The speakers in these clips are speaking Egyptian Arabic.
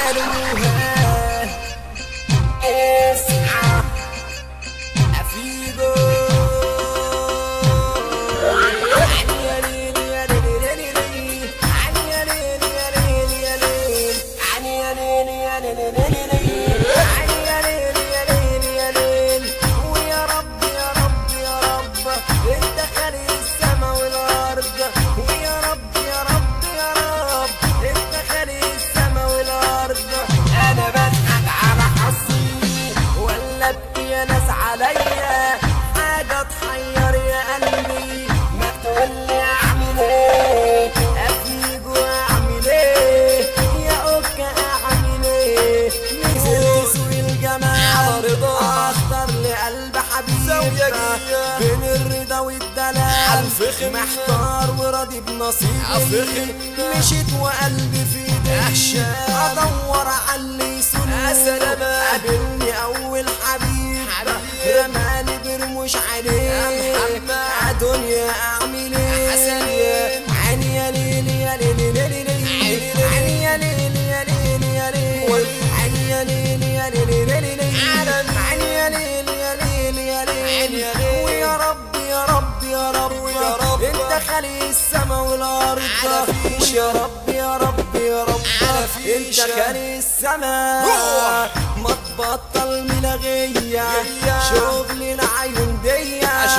قالوها اصحى افيجو علي يا ليل يا ليل يا ليل علي يا ليل يا ليل يا ليل علي يا ليل يا ليل يا ليل علي يا ليل يا ليل يا ليل ويا رب يا رب يا رب انت خالق السما والارض ويا رب يا رب يا رب انت خالق السما والارض انا بضحك على حظي ولا ابكي يا ناس عليا حاجه تحير يا قلبي ما تقول لي اعمل ايه افيج واعمل ايه يا اوكا اعمل ايه نزلت سوق الجمال اختار لقلب حبيبي بين الرضا والدلال محتار وراضي بنصيبي مشيت وقلبي في ايدي ادور على اللي يسوني قابلني اول حبيب رماني برموش عليه يا دنيا اعمل ايه عيني يا ليل يا ليل يا ليل عيني يا ليل يا ليل يا ليل عيني يا ليل يا ليل يا ليل عيني يا ليل يا ليل يا ليل ويا رب يا رب يا رب يا رب انت خالق السما والارض يا رب يا رب يا رب انت خالق السما ما تبطل ملغية شغل العيون دي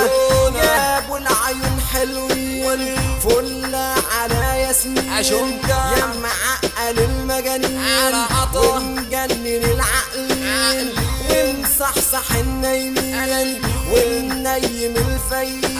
يا ابو العيون حلوين فل على ياسمين يا معقل المجانين ومجنن العقلين ومصحصح النايمين والنايم الفيل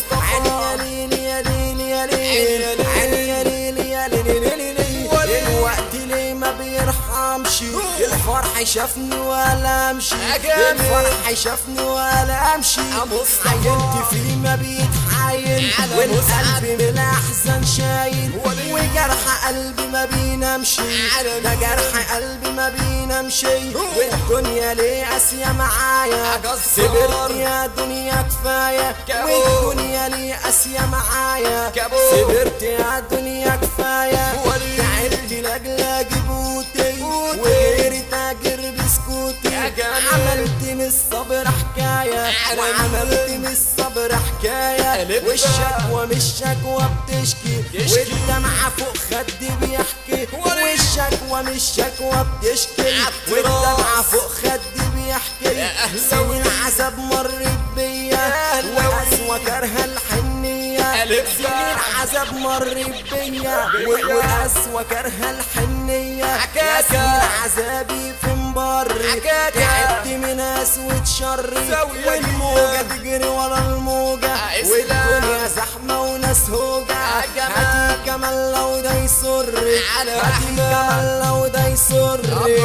يا ليل يا ليل يا ليل يا ليل يا ليل يا ليل الوقت ليه ما بيرحمش الفرح شافني ولا امشي الفرح شافني ولا امشي عينت فيه ما بيتحايل والقلب من الاحزان شايل وجرح قلبي ما بينامش ده جرح قلبي ما بينامش والدنيا ليه قاسية معايا صبرت يا دنيا كفاية والدنيا ليه قاسية معايا صبرت يا دنيا كفاية تعبت لاجل اجيب بوتي وغيري تاجر بسكوتي عملت من الصبر حكاية وعملت من الصبر حكاية والشكوى مش شكوى بتشكي والدمعة فوق خدي بيحكي والشكوى مش شكوى بتشكي والدمعة فوق خدي بيحكي سنين عذاب مرت بيا وقسوة كارهة الحنية سنين عذاب مرت بيا وقسوة كارهة الحنية يا سنين عذابي في مبري تعبت من اسود شري والموجة تجري ورا الموجة والدنيا زحمة وناس هوجة هاتي كمان لو ده يسري هاتي كمان لو ده يسري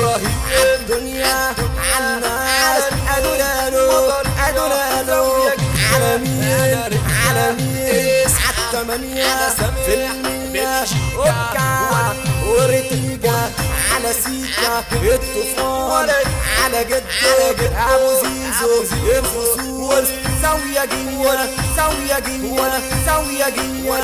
الدنيا عالناس ادولالو ادولالو على مين على مين عالتمانية في المية وكا ورتيجة على سيكا الطوفان على جد ابو زيزو الفصول زاوية جية زاوية جية زاوية جية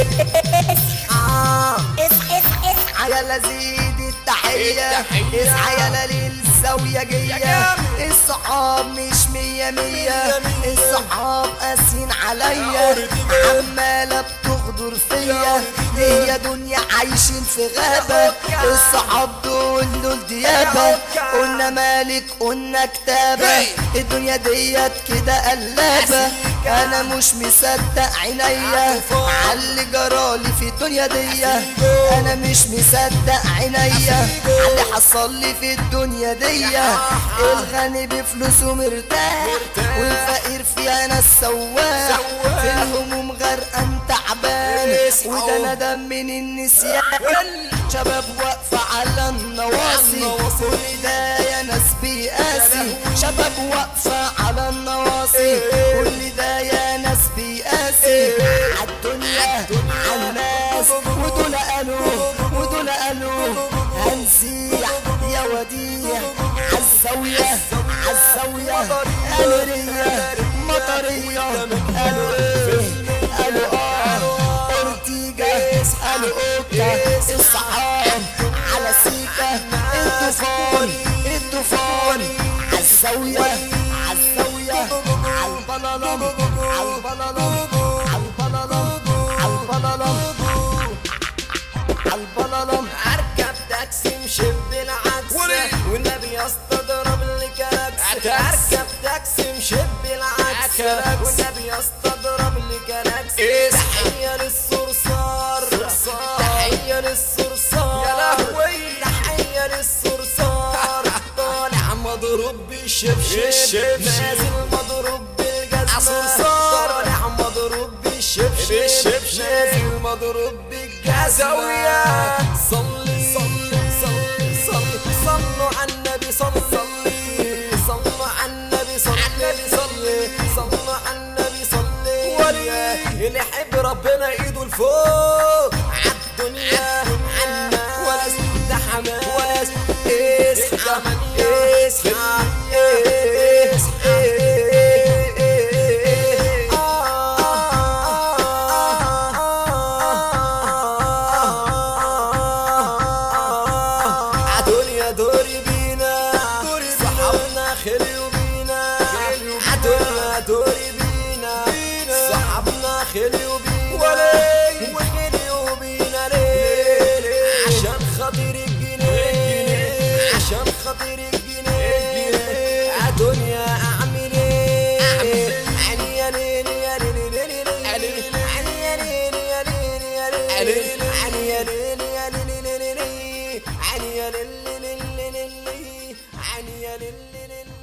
آه اصحى يا لذيذ التحية اصحى يا للزاوية جاية الصحاب مش مية مية الصحاب قاسين عليا عمالة بتغدر فيا هي دنيا عايشين في غابة الصحاب دول دول ديابة قلنا مالك قلنا كتابة الدنيا ديت كده قلابة انا مش مصدق عينيا عاللي جرالي في الدنيا دي انا مش مصدق عينيا عاللي حصل لي في الدنيا دي الغني بفلوسه مرتاح والفقير فيها ناس سواح في الهموم غرقان تعبان وده ندم من النسيان شباب واقفة على النواصي كل ده يا ناس بيقاسي شباب واقفة على النواصي كل ده يا ناس بيقاسي عالدنيا عالناس ودول قالوا ودول قالوا هنسيح يا وديع عالزاوية عالزاوية قالورية مطرية قالوا ايه قالوا اه اورتيجا قالوا اوكا الصحاب على سيكا انت ظلم اركب تاكسي مشي بالعكس ولي. والنبي يا اسطى ضرب لي كلاكس عتاكس. اركب تاكسي مشي بالعكس عتاكس. والنبي يا اسطى ضرب لي كلاكس إيه. تحية للصرصار صرصار. تحية للصرصار يا لهوي. تحية للصرصار طالع مضروب بالشبشب بالشبشب. نازل مضروب بالجزمة عصرصار. طالع مضروب بالشبشب بالشبشب. نازل مضروب بالجزمة زاوية. صلي صلي صلي صلي صلوا على النبي صلي صلي صلوا على النبي صلي صلي صلوا على النبي صلي ولي. اللي يحب ربنا ايده لفوق عالدنيا عنا وناس ده حماس وناس اصحى اصحى عدنيا دوري بينا صحابنا خليوا بينا عدنيا دوري بينا صحابنا خليوا بينا وخليوا بينا ليه عشان خاطر الجنيه عشان خاطر الجنيه عدنيا اعمل ايه علي يا ليل يا ليل يا ليل يا ليل علي يا ليل يا ليل يا ليل علي يا ليل يا ليل يا ليل علي يا ليل علي يا ليل